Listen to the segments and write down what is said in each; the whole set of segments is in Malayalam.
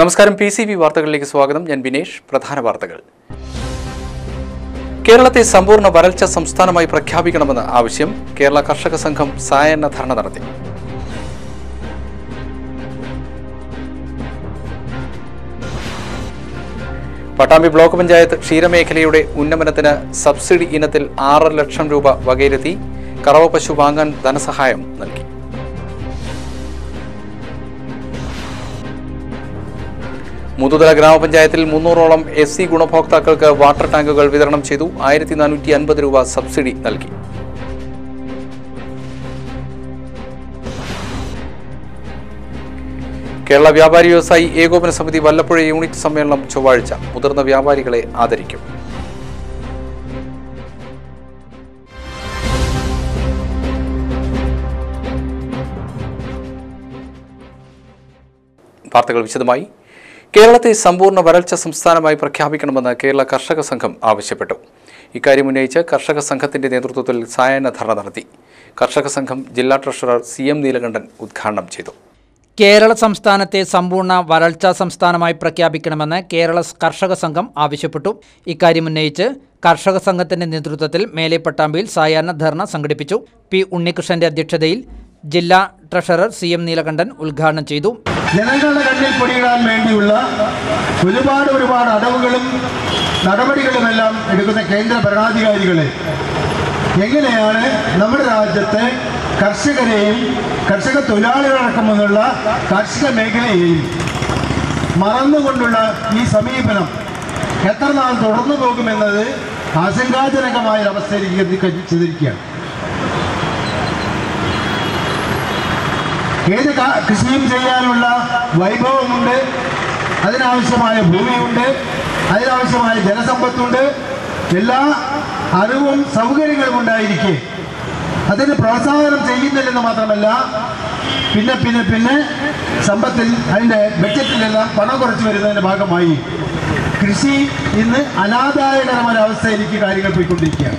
നമസ്കാരം പി സി ബി വാർത്തകളിലേക്ക് സ്വാഗതം ഞാൻ ബിനേഷ് പ്രധാന വാർത്തകൾ കേരളത്തെ സമ്പൂർണ്ണ വരൾച്ച സംസ്ഥാനമായി പ്രഖ്യാപിക്കണമെന്ന് ആവശ്യം കേരള കർഷക സംഘം സായാഹ്ന ധർണ നടത്തി പട്ടാമ്പി ബ്ലോക്ക് പഞ്ചായത്ത് ക്ഷീരമേഖലയുടെ ഉന്നമനത്തിന് സബ്സിഡി ഇനത്തിൽ ആറ് ലക്ഷം രൂപ വകയിരുത്തി കറവ പശു വാങ്ങാൻ ധനസഹായം നൽകി മുതുതല ഗ്രാമപഞ്ചായത്തിൽ മുന്നൂറോളം എസ് സി ഗുണഭോക്താക്കൾക്ക് വാട്ടർ ടാങ്കുകൾ വിതരണം ചെയ്തു ആയിരത്തി നാനൂറ്റി അൻപത് രൂപ സബ്സിഡി നൽകി കേരള വ്യാപാരി വ്യവസായി ഏകോപന സമിതി വല്ലപ്പുഴ യൂണിറ്റ് സമ്മേളനം ചൊവ്വാഴ്ച മുതിർന്ന വ്യാപാരികളെ ആദരിക്കും വാർത്തകൾ വിശദമായി കേരളത്തെ സമ്പൂർണ്ണ വരൾച്ച സംസ്ഥാനമായി പ്രഖ്യാപിക്കണമെന്ന് കേരള കർഷക സംഘം ആവശ്യപ്പെട്ടു ഇക്കാര്യം ഉന്നയിച്ച് കർഷക സംഘത്തിന്റെ നേതൃത്വത്തിൽ സായാഹ്ന ധർണ നടത്തി കർഷക സംഘം ജില്ലാ ട്രഷറർ സി എം നീലകണ്ഠൻ ഉദ്ഘാടനം ചെയ്തു കേരള സംസ്ഥാനത്തെ സമ്പൂർണ്ണ വരൾച്ചാ സംസ്ഥാനമായി പ്രഖ്യാപിക്കണമെന്ന് കേരള കർഷക സംഘം ആവശ്യപ്പെട്ടു ഇക്കാര്യം ഉന്നയിച്ച് കർഷക സംഘത്തിന്റെ നേതൃത്വത്തിൽ മേലെ പട്ടാമ്പിയിൽ സായാഹ്ന ധർണ സംഘടിപ്പിച്ചു പി ഉണ്ണികൃഷ്ണന്റെ അധ്യക്ഷതയിൽ ജില്ലാ ട്രഷറർ സി എം നീലകണ്ഠൻ ഉദ്ഘാടനം ചെയ്തു ജനങ്ങളുടെ കണ്ണിൽ പൊടിയിടാൻ വേണ്ടിയുള്ള ഒരുപാട് ഒരുപാട് അടവുകളും നടപടികളുമെല്ലാം എടുക്കുന്ന കേന്ദ്ര ഭരണാധികാരികളെ എങ്ങനെയാണ് നമ്മുടെ രാജ്യത്തെ കർഷകരെയും കർഷക തൊഴിലാളികളടക്കമെന്നുള്ള കാർഷിക മേഖലയെയും മറന്നുകൊണ്ടുള്ള ഈ സമീപനം എത്ര നാൾ തുടർന്നു പോകുമെന്നത് ആശങ്കാജനകമായ ഒരു അവസ്ഥയിലേക്ക് എത്തിച്ചിരിക്കുകയാണ് ഏത് കാ- കൃഷിയും ചെയ്യാനുള്ള വൈഭവമുണ്ട് അതിനാവശ്യമായ ഭൂമിയുണ്ട് അതിനാവശ്യമായ ജനസമ്പത്തുണ്ട് എല്ലാ അറിവും സൗകര്യങ്ങളും ഉണ്ടായിരിക്കെ അതിന് പ്രോത്സാഹനം ചെയ്യുന്നില്ലെന്ന് മാത്രമല്ല പിന്നെ പിന്നെ പിന്നെ സമ്പത്തിൽ അതിൻ്റെ ബഡ്ജറ്റിലെല്ലാം പണം കുറച്ച് വരുന്നതിൻ്റെ ഭാഗമായി കൃഷി ഇന്ന് അനാദായകരമായ അവസ്ഥയിലേക്ക് കാര്യങ്ങൾ പോയിക്കൊണ്ടിരിക്കുകയാണ്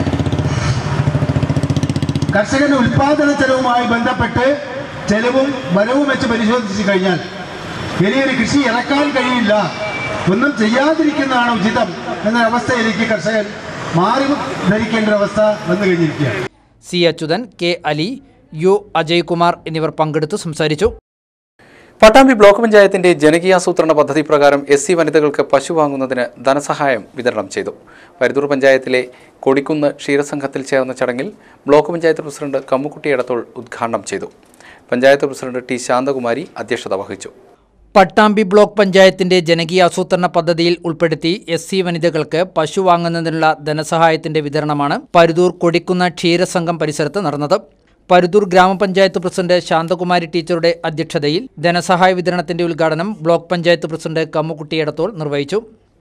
കർഷകന്റെ ഉൽപാദന ചെലവുമായി ബന്ധപ്പെട്ട് ചെലവും വരവും വെച്ച് പരിശോധിച്ച് കഴിഞ്ഞാൽ ഇനിയൊരു കൃഷി ഇറക്കാൻ കഴിയില്ല ഒന്നും ചെയ്യാതിരിക്കുന്നതാണ് ഉചിതം എന്ന അവസ്ഥയിലേക്ക് കർഷകൻ മാറി ധരിക്കേണ്ട ഒരു അവസ്ഥ വന്നു കഴിഞ്ഞിരിക്കുകയാണ് C Achuthan K Ali U Ajaykumar എന്നിവർ പങ്കെടുത്തു സംസാരിച്ചു പട്ടാമ്പി ബ്ലോക്ക് പഞ്ചായത്തിന്റെ ജനകീയാസൂത്രണ പദ്ധതി പ്രകാരം എസ് സി വനിതകൾക്ക് പശു വാങ്ങുന്നതിന് ധനസഹായം വിതരണം ചെയ്തു പരുതൂർ പഞ്ചായത്തിലെ കൊടിക്കുന്ന് ക്ഷീരസംഘത്തിൽ ചേർന്ന ചടങ്ങിൽ ബ്ലോക്ക് പഞ്ചായത്ത് പ്രസിഡന്റ് കമ്മുക്കുട്ടി എടത്തോൾ ഉദ്ഘാടനം ചെയ്തു പഞ്ചായത്ത് പ്രസിഡന്റ് ടി ശാന്തകുമാരി അധ്യക്ഷത വഹിച്ചു പട്ടാമ്പി ബ്ലോക്ക് പഞ്ചായത്തിന്റെ ജനകീയാസൂത്രണ പദ്ധതിയിൽ ഉൾപ്പെടുത്തി എസ് സി വനിതകൾക്ക് പശു വാങ്ങുന്നതിനുള്ള ധനസഹായത്തിന്റെ വിതരണമാണ് പരുതൂർ കൊടിക്കുന്ന ക്ഷീരസംഘം പരിസരത്ത് നടന്നത് പരുതൂർ ഗ്രാമപഞ്ചായത്ത് പ്രസിഡന്റ് ശാന്തകുമാരി ടീച്ചറുടെ അധ്യക്ഷതയിൽ ധനസഹായ വിതരണത്തിന്റെ ഉദ്ഘാടനം ബ്ലോക്ക് പഞ്ചായത്ത് പ്രസിഡന്റ് കമ്മുക്കുട്ടി എടത്തോൾ നിർവഹിച്ചു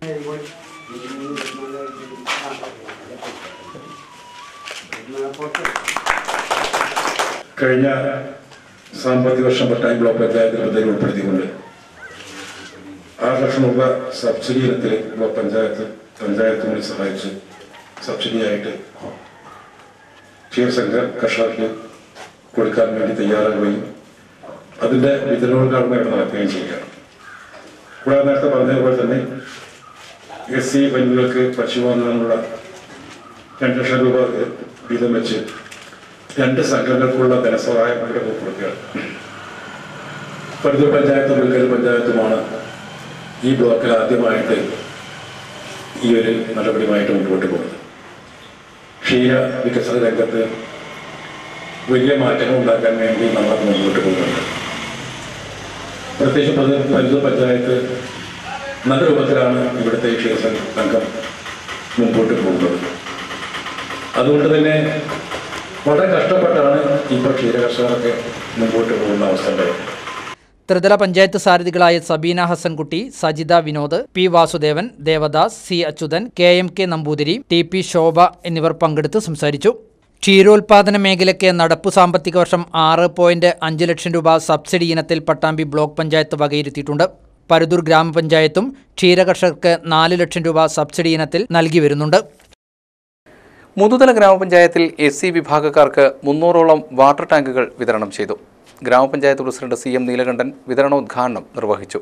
കഴിഞ്ഞ സാമ്പത്തിക വർഷം പട്ടായം ബ്ലോക്ക് പഞ്ചായത്ത് പദ്ധതി ഉൾപ്പെടുത്തിക്കൊണ്ട് ആറ് ലക്ഷം രൂപ സബ്സിഡി ഇനത്തിൽ ബ്ലോക്ക് പഞ്ചായത്ത് പഞ്ചായത്തുകളിൽ സഹായിച്ച് സബ്സിഡിയായിട്ട് ക്ഷീരസംഘ കർഷകർക്ക് കൊടുക്കാൻ വേണ്ടി തയ്യാറാകുകയും അതിന്റെ വിതരണോദ്ഘാടനം ഇവിടെ നടക്കുകയും ചെയ്യുകയാണ് കൂടാതെ നേരത്തെ പറഞ്ഞതുപോലെ തന്നെ എസ് സി വനിതകൾക്ക് പശു വാങ്ങാനുള്ള രണ്ട് ലക്ഷം രൂപ വീതം വെച്ച് രണ്ട് സംഘങ്ങൾക്കുള്ള ധനസഹായം ഇവിടെ കൊടുക്കുകയാണ് പരുതൂർ പഞ്ചായത്തും ഉൾക്കൽ പഞ്ചായത്തുമാണ് ഈ ബ്ലോക്കിൽ ആദ്യമായിട്ട് ഈ ഒരു നടപടിയുമായിട്ട് മുന്നോട്ട് പോകുന്നത് ക്ഷീര വികസന രംഗത്ത് വലിയ മാറ്റങ്ങൾ ഉണ്ടാക്കാൻ വേണ്ടി നമ്മൾ മുന്നോട്ട് പോകുന്നുണ്ട് പ്രത്യേകിച്ച് പരു- പരുതൂർ പഞ്ചായത്ത് നല്ല രൂപത്തിലാണ് ഇവിടുത്തെ ക്ഷീര സംഘം മുമ്പോട്ട് പോകുന്നത് അതുകൊണ്ട് തന്നെ വളരെ കഷ്ടപ്പെട്ടാണ് ഇപ്പോൾ ക്ഷീരകർഷകരൊക്കെ മുമ്പോട്ട് പോകുന്ന അവസ്ഥ ഉണ്ടായത് ത്രിതല പഞ്ചായത്ത് സാരഥികളായ Sabeena Hassankutty Sajitha Vinod P Vasudevan Devadas C Achuthan K M K Namboothiri T P Shobha എന്നിവർ പങ്കെടുത്ത് സംസാരിച്ചു ക്ഷീരോത്പാദന മേഖലയ്ക്ക് നടപ്പു സാമ്പത്തിക വർഷം ആറ് പോയിന്റ് അഞ്ച് ലക്ഷം രൂപ സബ്സിഡി ഇനത്തിൽ പട്ടാമ്പി ബ്ലോക്ക് പഞ്ചായത്ത് വകയിരുത്തിയിട്ടുണ്ട് പരുതൂർ ഗ്രാമപഞ്ചായത്തും ക്ഷീരകർഷകർക്ക് നാല് ലക്ഷം രൂപ സബ്സിഡി ഇനത്തിൽ നൽകി വരുന്നുണ്ട് മുതുതല ഗ്രാമപഞ്ചായത്തിൽ എസ് സി വിഭാഗക്കാർക്ക് മുന്നൂറോളം വാട്ടർ ടാങ്കുകൾ വിതരണം ചെയ്തു ഗ്രാമപഞ്ചായത്ത് പ്രസിഡന്റ് സി എം നീലകണ്ഠൻ വിതരണോദ്ഘാടനം നിർവഹിച്ചു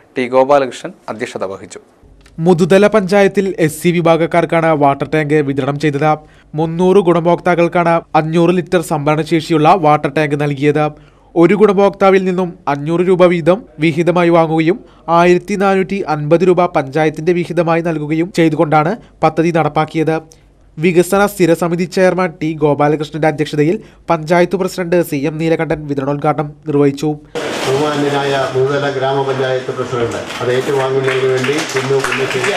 ടി ഗോപാലകൃഷ്ണൻ അധ്യക്ഷത വഹിച്ചു മുതുതല പഞ്ചായത്തിൽ എസ് സി വിഭാഗക്കാർക്കാണ് വാട്ടർ ടാങ്ക് വിതരണം ചെയ്തത് മുന്നൂറ് ഗുണഭോക്താക്കൾക്കാണ് അഞ്ഞൂറ് ലിറ്റർ സംഭരണ ശേഷിയുള്ള വാട്ടർ ടാങ്ക് നൽകിയത് ഒരു ഗുണഭോക്താവിൽ നിന്നും അഞ്ഞൂറ് രൂപ വീതം വിഹിതമായി വാങ്ങുകയും ആയിരത്തി നാനൂറ്റി അൻപത് രൂപ പഞ്ചായത്തിന്റെ വിഹിതമായി നൽകുകയും ചെയ്തുകൊണ്ടാണ് പദ്ധതി നടപ്പാക്കിയത് വികസന സ്ഥിരസമിതി ചെയർമാൻ ടി ഗോപാലകൃഷ്ണന്റെ അധ്യക്ഷതയിൽ panchayat president C M Neelakandan വിതരണോദ്ഘാടനം നിർവഹിച്ചു ബഹുമാന്യനായ ഭൂതല ഗ്രാമപഞ്ചായത്ത് പ്രസിഡന്റ് അത് ഏറ്റുവാങ്ങുന്നതിന് വേണ്ടി ഇന്ന് പുല്ലശ്ശേരി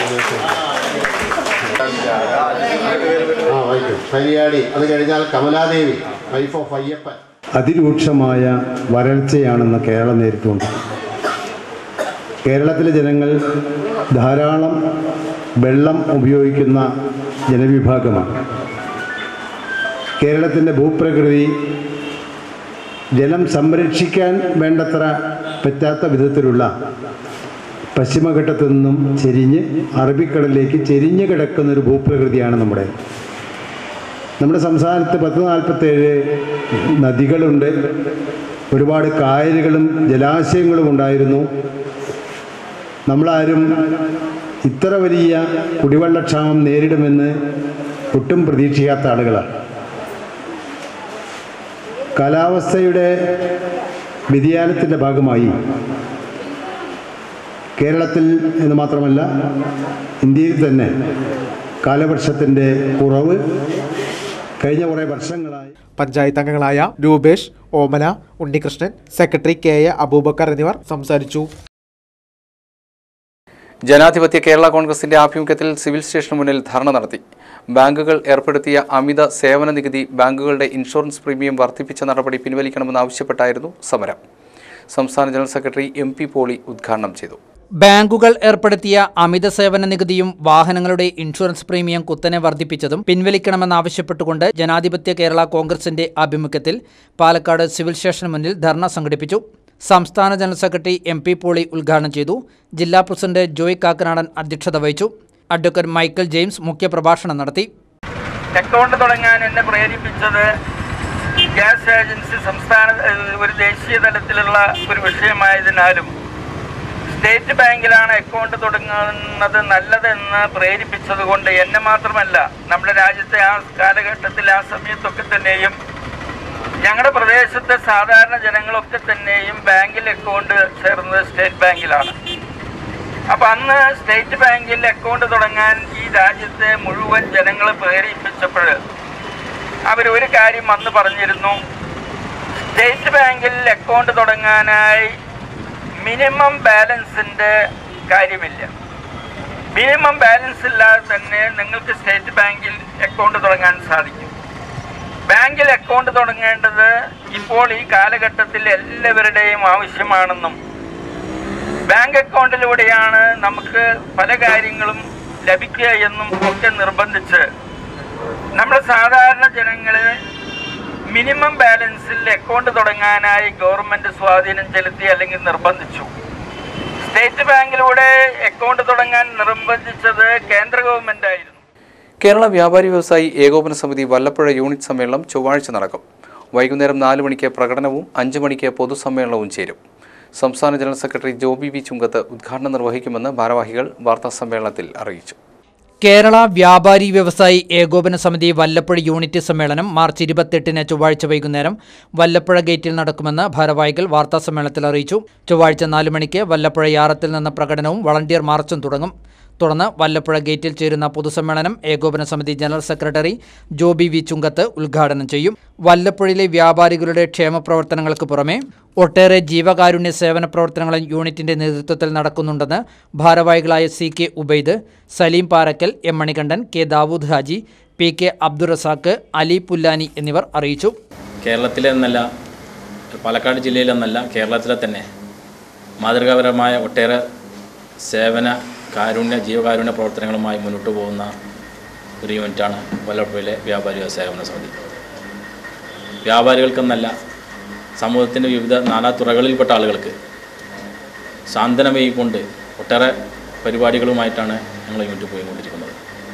ആ വായിക്കും പരിയാടി അത് കഴിഞ്ഞാൽ കമലാദേവി വൈഫ് ഓഫ് അയ്യപ്പൻ അതിരൂക്ഷമായ വരൾച്ചയാണെന്ന് കേരളം നേരിട്ടുണ്ട് കേരളത്തിലെ ജനങ്ങൾ ധാരാളം വെള്ളം ഉപയോഗിക്കുന്ന ജനവിഭാഗമാണ് കേരളത്തിൻ്റെ ഭൂപ്രകൃതി ജലം സംരക്ഷിക്കാൻ വേണ്ടത്ര പറ്റാത്ത വിധത്തിലുള്ള പശ്ചിമഘട്ടത്തു നിന്നും ചെരിഞ്ഞ് അറബിക്കടലിലേക്ക് ചെരിഞ്ഞ് കിടക്കുന്ന ഒരു ഭൂപ്രകൃതിയാണ് നമ്മുടെ നമ്മുടെ സംസ്ഥാനത്ത് പത്ത് നാൽപ്പത്തേഴ് നദികളുണ്ട് ഒരുപാട് കായലുകളും ജലാശയങ്ങളും ഉണ്ടായിരുന്നു നമ്മളാരും ഇത്ര വലിയ കുടിവെള്ളക്ഷാമം നേരിടുമെന്ന് ഒട്ടും പ്രതീക്ഷിക്കാത്ത ആളുകളാണ് കാലാവസ്ഥയുടെ വ്യതിയാനത്തിൻ്റെ ഭാഗമായി കേരളത്തിൽ എന്ന് മാത്രമല്ല ഇന്ത്യയിൽ തന്നെ കാലവർഷത്തിൻ്റെ കുറവ് കഴിഞ്ഞ കുറേ വർഷങ്ങളായി പഞ്ചായത്ത് അംഗങ്ങളായ Rupesh Omana Unnikrishnan secretary K A Aboobacker എന്നിവർ സംസാരിച്ചു ജനാധിപത്യ കേരള കോൺഗ്രസിന്റെ ആഭിമുഖ്യത്തിൽ സിവിൽ സ്റ്റേഷന് മുന്നിൽ ധർണ നടത്തി ബാങ്കുകൾ ഏർപ്പെടുത്തിയ അമിത സേവന നികുതി ബാങ്കുകളുടെ ഇൻഷുറൻസ് പ്രീമിയം വർദ്ധിപ്പിച്ച നടപടി പിൻവലിക്കണമെന്നാവശ്യപ്പെട്ടായിരുന്നു സമരം സംസ്ഥാന general secretary M P Poly ഉദ്ഘാടനം ചെയ്തു ബാങ്കുകൾ ഏർപ്പെടുത്തിയ അമിത സേവന നികുതിയും വാഹനങ്ങളുടെ ഇൻഷുറൻസ് പ്രീമിയം കുത്തനെ വർദ്ധിപ്പിച്ചതും പിൻവലിക്കണമെന്നാവശ്യപ്പെട്ടുകൊണ്ട് ജനാധിപത്യ കേരള കോൺഗ്രസിന്റെ ആഭിമുഖ്യത്തിൽ പാലക്കാട് സിവിൽ സ്റ്റേഷന് മുന്നിൽ ധർണ സംഘടിപ്പിച്ചു സംസ്ഥാന general secretary M P Poly ഉദ്ഘാടനം ചെയ്തു ജില്ലാ പ്രസിഡന്റ് ജോയ് കാക്കനാടൻ അധ്യക്ഷത വഹിച്ചു അഡ്വക്കേറ്റ് മൈക്കൽ ജെയിംസ് മുഖ്യപ്രഭാഷണം നടത്തി അക്കൗണ്ട് തുടങ്ങാൻ എന്നെ പ്രേരിപ്പിച്ചത് ഗ്യാസ് ഏജൻസി സംസ്ഥാന ഏഹ് ഒരു ദേശീയ തലത്തിലുള്ള ഒരു വിഷയമായതിനാലും സ്റ്റേറ്റ് ബാങ്കിലാണ് അക്കൗണ്ട് തുടങ്ങുന്നത് നല്ലതെന്ന് പ്രേരിപ്പിച്ചത് കൊണ്ട് എന്നെ മാത്രമല്ല നമ്മുടെ രാജ്യത്തെ ആ കാലഘട്ടത്തിൽ ആ സമയത്തൊക്കെ തന്നെയും ഞങ്ങളുടെ പ്രദേശത്തെ സാധാരണ ജനങ്ങളൊക്കെ തന്നെയും ബാങ്കിൽ അക്കൗണ്ട് ചേർന്നത് സ്റ്റേറ്റ് ബാങ്കിലാണ് അപ്പൊ അന്ന് സ്റ്റേറ്റ് ബാങ്കിൽ അക്കൗണ്ട് തുടങ്ങാൻ ഈ രാജ്യത്തെ മുഴുവൻ ജനങ്ങൾ പ്രേരിപ്പിച്ചപ്പോൾ അവർ ഒരു കാര്യം അന്ന് പറഞ്ഞിരുന്നു സ്റ്റേറ്റ് ബാങ്കിൽ അക്കൗണ്ട് തുടങ്ങാനായി മിനിമം ബാലൻസിന്റെ കാര്യമില്ല മിനിമം ബാലൻസ് ഇല്ലാതെ തന്നെ നിങ്ങൾക്ക് സ്റ്റേറ്റ് ബാങ്കിൽ അക്കൗണ്ട് തുടങ്ങാൻ സാധിക്കും ബാങ്കിൽ അക്കൗണ്ട് തുടങ്ങേണ്ടത് ഇപ്പോൾ ഈ കാലഘട്ടത്തിൽ എല്ലാവരുടെയും ആവശ്യമാണെന്നും ബാങ്ക് അക്കൗണ്ടിലൂടെയാണ് നമുക്ക് പല കാര്യങ്ങളും ലഭിക്കുക എന്നും ഒക്കെ നിർബന്ധിച്ച് നമ്മുടെ സാധാരണ ജനങ്ങള് മിനിമം ബാലൻസിൽ അക്കൗണ്ട് തുടങ്ങാനായി ഗവൺമെന്റ് സ്വാധീനം ചെലുത്തി അല്ലെങ്കിൽ നിർബന്ധിച്ചു സ്റ്റേറ്റ് ബാങ്കിലൂടെ അക്കൗണ്ട് തുടങ്ങാൻ നിർബന്ധിച്ചത് കേന്ദ്ര ഗവൺമെന്റ് ആയിരുന്നു കേരള വ്യാപാരി വ്യവസായി ഏകോപന സമിതി വല്ലപ്പുഴ യൂണിറ്റ് സമ്മേളനം ചൊവ്വാഴ്ച നടക്കും വൈകുന്നേരം നാല് മണിക്ക് പ്രകടനവും അഞ്ച് മണിക്ക് പൊതുസമ്മേളനവും ചേരും സംസ്ഥാന general secretary Joby V Chunkath ഉദ്ഘാടനം നിർവഹിക്കുമെന്ന് ഭാരവാഹികൾ വാർത്താസമ്മേളനത്തിൽ അറിയിച്ചു കേരള വ്യാപാരി വ്യവസായി ഏകോപന സമിതി വല്ലപ്പുഴ യൂണിറ്റ് സമ്മേളനം മാർച്ച് ഇരുപത്തെട്ടിന് ചൊവ്വാഴ്ച വൈകുന്നേരം വല്ലപ്പുഴ ഗേറ്റിൽ നടക്കുമെന്ന് ഭാരവാഹികൾ വാർത്താസമ്മേളനത്തിൽ അറിയിച്ചു ചൊവ്വാഴ്ച നാല് മണിക്ക് വല്ലപ്പുഴ യാറത്തിൽ നിന്ന് പ്രകടനവും വളണ്ടിയർ മാർച്ചും തുടങ്ങും തുടർന്ന് വല്ലപ്പുഴ ഗേറ്റിൽ ചേരുന്ന പൊതുസമ്മേളനം ഏകോപന സമിതി general secretary Joby V Chunkath ഉദ്ഘാടനം ചെയ്യും വല്ലപ്പുഴയിലെ വ്യാപാരികളുടെ ക്ഷേമ പ്രവർത്തനങ്ങൾക്ക് പുറമെ ഒട്ടേറെ ജീവകാരുണ്യ സേവന പ്രവർത്തനങ്ങളും യൂണിറ്റിന്റെ നേതൃത്വത്തിൽ നടക്കുന്നുണ്ടെന്ന് ഭാരവാഹികളായ C K Ubaid Saleem Parakkal M Manikandan K Dawood Haji P K Abdurazak Ali Pullani എന്നിവർ അറിയിച്ചു കേരളത്തിലെ എന്നല്ല പാലക്കാട് ജില്ലയിലെന്നല്ല കേരളത്തിലെ തന്നെ മാതൃകാപരമായ ഒട്ടേറെ സേവന കാരുണ്യ ജീവകാരുണ്യ പ്രവർത്തനങ്ങളുമായി മുന്നോട്ട് പോകുന്ന ഒരു യൂണിറ്റാണ് വല്ലപ്പുഴയിലെ വ്യാപാരി വ്യവസായ സേവന സമിതി വ്യാപാരികൾക്കെന്നല്ല സമൂഹത്തിൻ്റെ വിവിധ നാനാ തുറകളിൽപ്പെട്ട ആളുകൾക്ക് സാന്ത്വനമേയിക്കൊണ്ട് ഒട്ടേറെ പരിപാടികളുമായിട്ടാണ് ഞങ്ങൾ യൂണിറ്റ് പോയിക്കൊണ്ടിരിക്കുന്നത്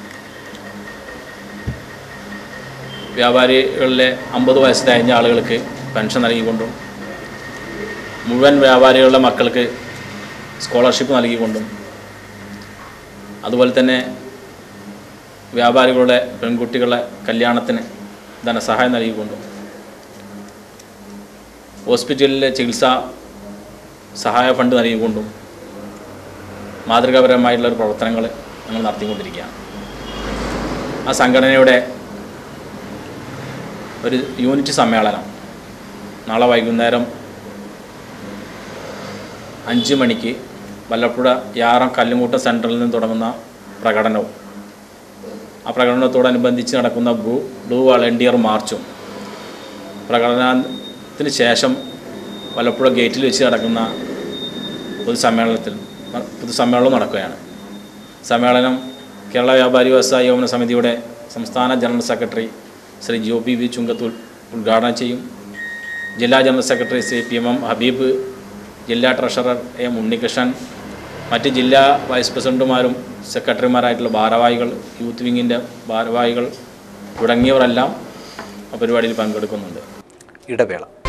വ്യാപാരികളിലെ അമ്പത് വയസ്സ് കഴിഞ്ഞ ആളുകൾക്ക് പെൻഷൻ നൽകിക്കൊണ്ടും മുഴുവൻ വ്യാപാരികളുടെ മക്കൾക്ക് സ്കോളർഷിപ്പ് നൽകിക്കൊണ്ടും അതുപോലെ തന്നെ വ്യാപാരികളുടെ പെൺകുട്ടികളുടെ കല്യാണത്തിന് ധനസഹായം നൽകിക്കൊണ്ടും ഹോസ്പിറ്റലിലെ ചികിത്സാ സഹായ ഫണ്ട് നൽകിക്കൊണ്ടും മാതൃകാപരമായിട്ടുള്ള ഒരു പ്രവർത്തനങ്ങൾ ഞങ്ങൾ നടത്തിക്കൊണ്ടിരിക്കുകയാണ് ആ സംഘടനയുടെ ഒരു യൂണിറ്റ് സമ്മേളനം നാളെ വൈകുന്നേരം അഞ്ച് മണിക്ക് വല്ലപ്പുഴ യാറം കല്ലുമൂട്ടം സെൻറ്ററിൽ നിന്ന് തുടങ്ങുന്ന പ്രകടനവും ആ പ്രകടനത്തോടനുബന്ധിച്ച് നടക്കുന്ന ബ്ലൂ ബ്ലൂ വളണ്ടിയർ മാർച്ചും പ്രകടനത്തിന് ശേഷം വല്ലപ്പുഴ ഗേറ്റിൽ വെച്ച് നടക്കുന്ന പൊതുസമ്മേളനത്തിൽ പൊതുസമ്മേളനം നടക്കുകയാണ് സമ്മേളനം കേരള വ്യാപാരി വ്യവസായ യോജന സമിതിയുടെ സംസ്ഥാന general secretary Shri Joby V Chunkathoor ഉദ്ഘാടനം ചെയ്യും ജില്ലാ general secretary Shri P M M Habeeb ജില്ലാ ട്രഷറർ എം ഉണ്ണികൃഷ്ണൻ മറ്റ് ജില്ലാ വൈസ് പ്രസിഡന്റുമാരും സെക്രട്ടറിമാരായിട്ടുള്ള ഭാരവാഹികൾ യൂത്ത് വിങ്ങിൻ്റെ ഭാരവാഹികൾ തുടങ്ങിയവരെല്ലാം ആ പരിപാടിയിൽ പങ്കെടുക്കുന്നുണ്ട് ഇടവേള